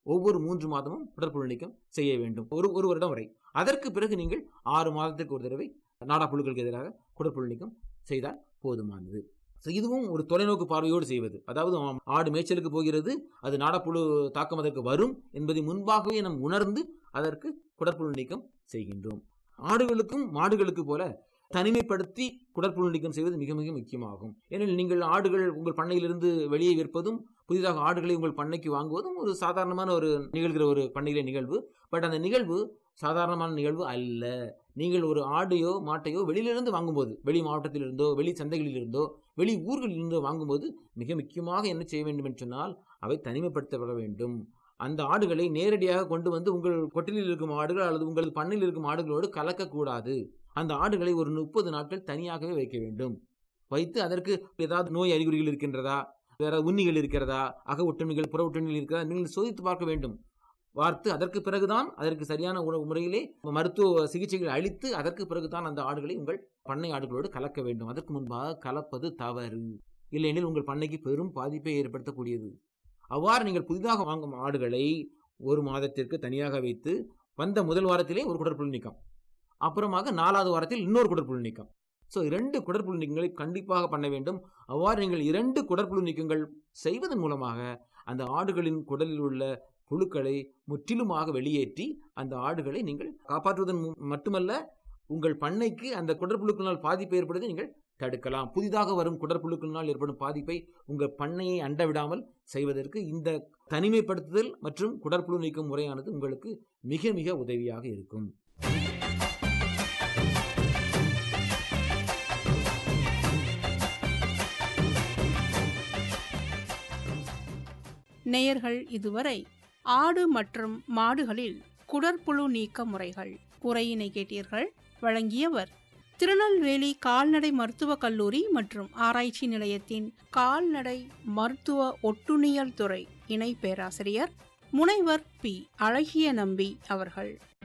ஒவ்வொரு மூன்று மாதமும் குடற்புழு நீக்கம் செய்ய வேண்டும் ஒரு ஒரு வருடம் வரை அதற்கு பிறகு நீங்கள் ஆறு மாதத்துக்கு ஒரு தடவை நாடா புழுக்களுக்கு எதிராக குடற்புழு நீக்கம் செய்தால் போதுமானது So, இதுவும் ஒரு தொலைநோக்கு பார்வையோடு செய்வது அதாவது ஆம், ஆடு மேய்ச்சலுக்கு போகிறது அது நாடப்புழு தாக்கம் அதற்கு வரும் என்பதை முன்பாகவே நாம் உணர்ந்து அதற்கு குடற்புழு நீக்கம் செய்கின்றோம் ஆடுகளுக்கும் மாடுகளுக்கு போல தனிமைப்படுத்தி குடற்புழு நீக்கம் செய்வது மிக மிக முக்கியமாகும் ஏனெனில் நீங்கள் ஆடுகள் உங்கள் பண்ணையிலிருந்து வெளியே விற்பதும் புதிதாக ஆடுகளை உங்கள் பண்ணைக்கு வாங்குவதும் ஒரு சாதாரணமான ஒரு நிகழ்கிற ஒரு பண்ணையிலே நிகழ்வு பட் அந்த நிகழ்வு சாதாரணமான நிகழ்வு அல்ல நீங்கள் ஒரு ஆடையோ மாட்டையோ வெளியிலிருந்து வாங்கும்போது வெளி மாவட்டத்திலிருந்தோ வெளி சந்தைகளிலிருந்தோ வெளி ஊர்களிலிருந்தோ வாங்கும்போது மிக முக்கியமாக என்ன செய்ய வேண்டும் என்று சொன்னால் அவை தனிமைப்படுத்தப்பட வேண்டும் அந்த ஆடுகளை நேரடியாக கொண்டு வந்து உங்கள் கொட்டிலில் இருக்கும் ஆடுகள் அல்லது உங்களது பண்ணையில் இருக்கும் ஆடுகளோடு கலக்கக்கூடாது அந்த ஆடுகளை ஒரு முப்பது நாட்கள் தனியாகவே வைக்க வேண்டும் வைத்து அதற்கு ஏதாவது நோய் அறிகுறிகள் இருக்கின்றதா வேற உண்ணிகள் இருக்கிறதா அக ஒட்டுண்ணிகள் புற ஒட்டுண்ணிகள் இருக்கிறதா நீங்கள் சோதித்து பார்க்க வேண்டும் பார்த்து அதற்கு பிறகுதான் அதற்கு சரியான உணவு முறையிலே மருத்துவ சிகிச்சைகள் அளித்து அதற்கு பிறகுதான் அந்த ஆடுகளை உங்கள் பண்ணை ஆடுகளோடு கலக்க வேண்டும் அதற்கு முன்பாக கலப்பது தவறு இல்லையெனில் உங்கள் பண்ணைக்கு பெரும் பாதிப்பை ஏற்படுத்தக்கூடியது அவ்வாறு நீங்கள் புதிதாக வாங்கும் ஆடுகளை ஒரு மாதத்திற்கு தனியாக வைத்து வந்த முதல் வாரத்திலே ஒரு குடற்புழு நீக்கம் அப்புறமாக நாலாவது வாரத்தில் இன்னொரு குடற்புழு நீக்கம் ஸோ இரண்டு குடற்புழு நீக்கங்களை கண்டிப்பாக பண்ண வேண்டும் அவ்வாறு நீங்கள் இரண்டு குடற்புழு நீக்கங்கள் செய்வதன் மூலமாக அந்த ஆடுகளின் குடலில் உள்ள புழுக்களை முற்றிலுமாக வெளியேற்றி அந்த ஆடுகளை நீங்கள் காப்பாற்றுவதன் மு- மட்டுமல்ல உங்கள் பண்ணைக்கு அந்த குடற்புழுக்களினால் பாதிப்பு ஏற்படுவதை நீங்கள் தடுக்கலாம் புதிதாக வரும் குடற்புழுக்களினால் ஏற்படும் பாதிப்பை உங்கள் பண்ணையை அண்ட விடாமல் செய்வதற்கு இந்த தனிமைப்படுத்துதல் மற்றும் குடற்புழு நீக்கும் முறையானது உங்களுக்கு மிக மிக உதவியாக இருக்கும் நேயர்கள் இதுவரை ஆடு மற்றும் மாடுகளில் குடற்புழு நீக்க முறைகள் உரையினை கேட்டீர்கள் வழங்கியவர் திருநெல்வேலி கால்நடை மருத்துவக் கல்லூரி மற்றும் ஆராய்ச்சி நிலையத்தின் கால்நடை மருத்துவ ஒட்டுண்ணியல் துறை இணை பேராசிரியர் முனைவர் பி அழகிய நம்பி அவர்கள்